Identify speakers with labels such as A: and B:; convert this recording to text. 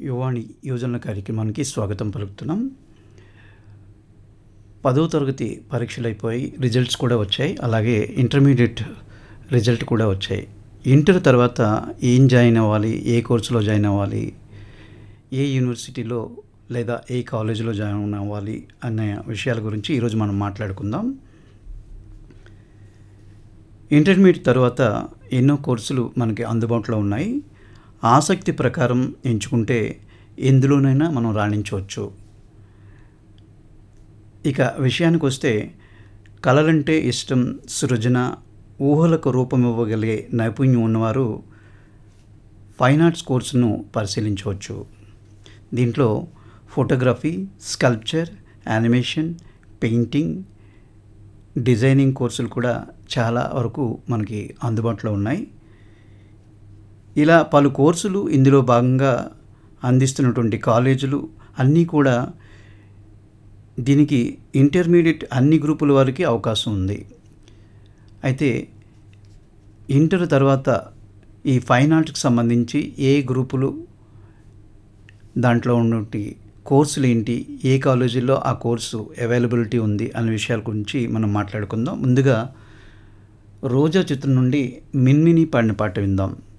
A: యువాణి యోజనల కార్యక్రమానికి స్వాగతం పలుకుతున్నాం పదో తరగతి పరీక్షలు అయిపోయి రిజల్ట్స్ కూడా వచ్చాయి అలాగే ఇంటర్మీడియట్ రిజల్ట్ కూడా వచ్చాయి ఇంటర్ తర్వాత ఏం జాయిన్ అవ్వాలి ఏ కోర్సులో జాయిన్ అవ్వాలి ఏ యూనివర్సిటీలో లేదా ఏ కాలేజీలో జాయిన్ అవ్వాలి అనే విషయాల గురించి ఈరోజు మనం మాట్లాడుకుందాం ఇంటర్మీడియట్ తర్వాత ఎన్నో కోర్సులు మనకి అందుబాటులో ఉన్నాయి ఆసక్తి ప్రకారం ఎంచుకుంటే ఎందులోనైనా మనం రాణించవచ్చు ఇక విషయానికి వస్తే కళలంటే ఇష్టం సృజన ఊహలకు రూపం ఇవ్వగలిగే నైపుణ్యం ఉన్నవారు ఫైన్ ఆర్ట్స్ కోర్సును పరిశీలించవచ్చు దీంట్లో photography sculpture animation painting designing కోర్సులు కూడా చాలా వరకు మనకి అందుబాటులో ఉన్నాయి ఇలా పలు కోర్సులు ఇందులో భాగంగా అందిస్తున్నటువంటి కాలేజీలు అన్నీ కూడా దీనికి ఇంటర్మీడియట్ అన్ని గ్రూపుల వారికి అవకాశం ఉంది అయితే ఇంటర్ తర్వాత ఈ ఫైన్ ఆర్ట్స్కి సంబంధించి ఏ గ్రూపులు దాంట్లో ఉన్నటువంటి కోర్సులు ఏంటి ఏ కాలేజీలో ఆ కోర్సు అవైలబిలిటీ ఉంది అనే విషయాల గురించి మనం మాట్లాడుకుందాం ముందుగా రోజా చిత్రం నుండి మిన్మిని పాడిన పాట విందాం